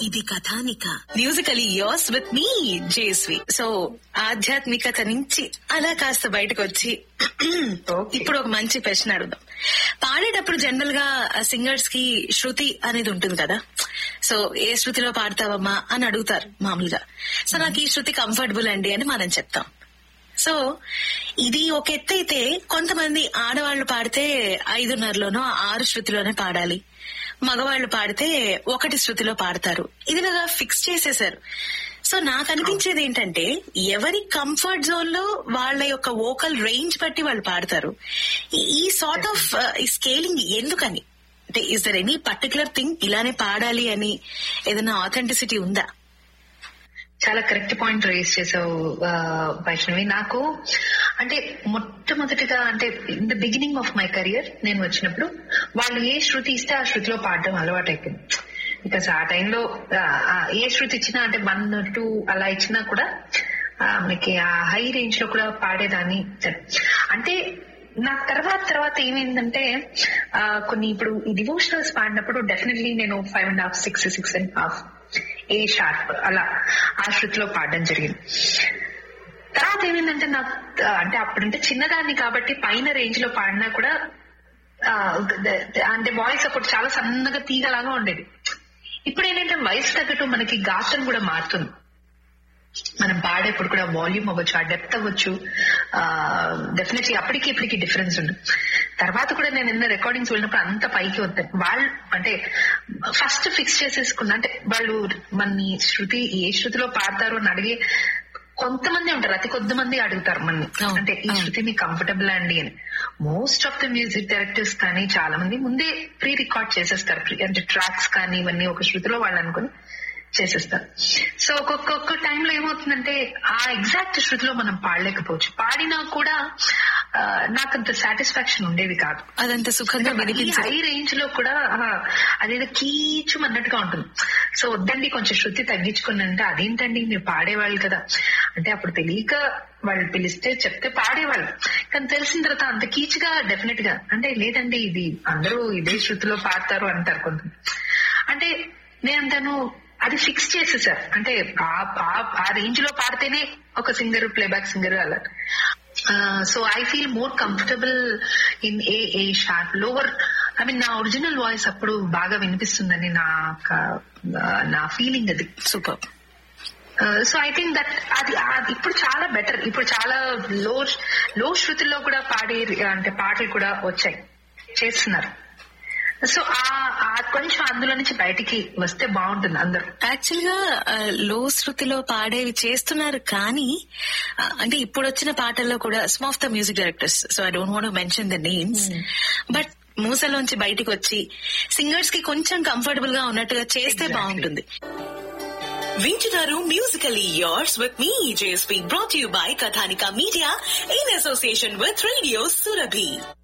ఇది Kathanika musically yours with me J S V so ఆధ్యాత్మికత నుంచి అలా కాస్త బయటకు వచ్చి ఇప్పుడు ఒక మంచి ప్రశ్న అడుగుదాం పాడేటప్పుడు జనరల్ గా సింగర్స్ కి శృతి అనేది ఉంటుంది కదా సో ఏ శృతిలో పాడతావమ్మా అని అడుగుతారు మామూలుగా సో నాకు ఈ శృతి కంఫర్టబుల్ అండి అని మనం చెప్తాం సో ఇది ఒక ఎత్తు అయితే కొంతమంది ఆడవాళ్లు పాడితే ఐదున్నరలోనో ఆరు శృతిలోనే పాడాలి మగవాళ్లు పాడితే ఒకటి శృతిలో పాడతారు ఇది కదా ఫిక్స్ చేసేశారు సో నాకు అనిపించేది ఏంటంటే ఎవరి కంఫర్ట్ జోన్ లో వాళ్ళ యొక్క వోకల్ రేంజ్ బట్టి వాళ్ళు పాడతారు ఈ- ఈ సార్ట్ ఆఫ్ ఈ స్కేలింగ్ ఎందుకని అంటే is there any particular thing ఇలానే పాడాలి అని ఏదైనా ఆథెంటిసిటీ ఉందా చాలా కరెక్ట్ పాయింట్ రేస్ చేసావు ఆ, వైష్ణవి నాకు అంటే మొట్టమొదటిగా అంటే in the beginning of my career నేను వచ్చినప్పుడు వాళ్ళు ఏ శృతి ఇస్తే ఆ శృతిలో పాడడం అలవాటు అయిపోయింది బికాస్ ఆ టైంలో ఏ శృతి ఇచ్చినా అంటే వన్ టూ అలా ఇచ్చినా కూడా ఆ, మనకి ఆ హై రేంజ్ లో కూడా పాడేదాన్ని అంటే నాకు తర్వాత తర్వాత ఏమైందంటే ఆ, కొన్ని ఇప్పుడు ఈ డివోషనల్స్ పాడినప్పుడు డెఫినెట్లీ నేను five and half six six and half A sharp అలా ఆ శృతిలో పాడడం జరిగింది తర్వాత ఏమైందంటే నాకు ఆ, అంటే అప్పుడంటే చిన్నదాన్ని కాబట్టి పైన రేంజ్ లో పాడినా కూడా ఆ, ద- ద- అంటే వాయిస్ అప్పుడు చాలా సన్నగా తీగలాగా ఉండేది ఇప్పుడు ఏంటంటే వయసు తగ్గట్టు మనకి గాత్రం కూడా మారుతుంది మనం పాడేప్పుడు కూడా వాల్యూమ్ అవ్వచ్చు ఆ డెప్త్ అవ్వచ్చు డెఫినెట్లీ అప్పటికి ఇప్పటికి డిఫరెన్స్ ఉంది తర్వాత కూడా నేను ఎన్నో రికార్డింగ్స్ వెళ్ళినప్పుడు అంత పైకి వస్తాయి వాళ్ళు అంటే ఫస్ట్ ఫిక్స్ చేసేసుకున్నా అంటే వాళ్ళు మన శృతి ఏ శృతిలో పాడతారు అని అడిగే కొంతమంది ఉంటారు అతి కొద్ది మంది అడుగుతారు మన అవును, అంటే ఈ అవును. శృతి మీకు కంఫర్టబుల్ అండి అని most of the music directors కానీ చాలా మంది ముందే ప్రీ రికార్డ్ చేసేస్తారు Pre- అంటే ట్రాక్స్ కానీ ఇవన్నీ ఒక శృతిలో వాళ్ళు అనుకుని చేసేస్తారు సో ఒక్కొక్క ఒక్క టైంలో ఏమవుతుందంటే ఆ ఎగ్జాక్ట్ శృతిలో మనం పాడలేకపోవచ్చు పాడినా కూడా ఆ, నాకు అంత సాటిస్ఫాక్షన్ ఉండేది కాదు అదంత సుఖంగా వినిపించదు హై రేంజ్ లో కూడా ఆ, అదేదో కీచు అన్నట్టుగా ఉంటుంది సో వద్దండి కొంచెం శృతి తగ్గించుకుని అంటే అదేంటండి మీరు పాడేవాళ్ళు కదా అంటే అప్పుడు తెలియక వాళ్ళు పిలిస్తే చెప్తే పాడేవాళ్ళు కానీ తెలిసిన తర్వాత అంత కీచుగా డెఫినెట్ గా అంటే లేదండి ఇది అందరూ ఇదే శృతిలో పాడతారు అంటారు కొంత అంటే నేనంటాను అది ఫిక్స్ చేసేసారు అంటే ఆ- ఆ- ఆ రేంజ్ లో పాడితేనే ఒక సింగర్ ప్లేబ్యాక్ సింగర్ అలా so I feel more comfortable in A A sharp lower I mean నా ఒరిజినల్ వాయిస్ అప్పుడు బాగా వినిపిస్తుందని నా ఒక- నా ఫీలింగ్ అది super so I think that అది అది ఇప్పుడు చాలా బెటర్ ఇప్పుడు చాలా లో లో శృతిలో కూడా పాడే అంటే పాటలు కూడా వచ్చాయి చేస్తున్నారు సో ఆ ఆ కొంచెం అందులో నుంచి బయటికి వస్తే బాగుంటుంది అందరూ యాక్చువల్ గా ఆ, లో శృతిలో పాడేవి చేస్తున్నారు కానీ ఆ, అంటే ఇప్పుడు వచ్చిన పాటల్లో కూడా some of the music directors so I don't want mention the names but మూసలోంచి బయటికి వచ్చి సింగర్స్ కి కొంచెం కంఫర్టబుల్ గా ఉన్నట్టుగా చేస్తే Exactly. బాగుంటుంది వింటున్నారు musically yours with me J S P brought you by Kathanika media in association with radio Surabhi